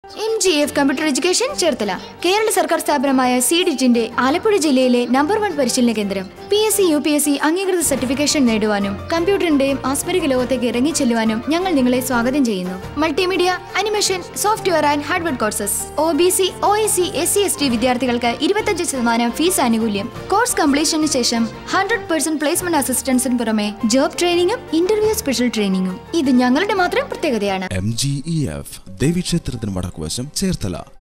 M G F computer education Cherthala Kerala സർക്കാർ സ്ഥാപനമായ C ഡിജിന്റെ Alappuzha ജില്ലയിലെ നമ്പർ വൺ പരിശീലന കേന്ദ്രം P S C U P S C അംഗീകൃത സർട്ടിഫിക്കേഷൻ നേടുവാനും കമ്പ്യൂട്ടറിന്റെയും ആസ്പരിക ലോകത്തേക്ക് ഇറങ്ങിച്ചെല്ലുവാനും ഞങ്ങൾ നിങ്ങളെ സ്വാഗതം ചെയ്യുന്നു multimedia animation software and hardware courses O B C O S C S C S T വിദ്യാർത്ഥികൾക്ക് ഇരുപത്തഞ്ച് ശതമാനം ഫീസ് ആനുകൂല്യം കോഴ്സ് കംപ്ലീഷന് ശേഷം ഹൺഡ്രഡ് പെർസെന്റ് പ്ലേസ്മെന്റ് അസിസ്റ്റൻസിന് പുറമെ ജോബ് ട്രെയിനിങ്ങും ഇന്റർവ്യൂ സ്പെഷ്യൽ ട്രെയിനിങ്ങും ഇത് ഞങ്ങളുടെ മാത്രം പ്രത്യേകതയാണ് എം ജി ഇ എഫ് ദേവീക്ഷേത്രത്തിന് വടക്കുവശം ചേർത്തല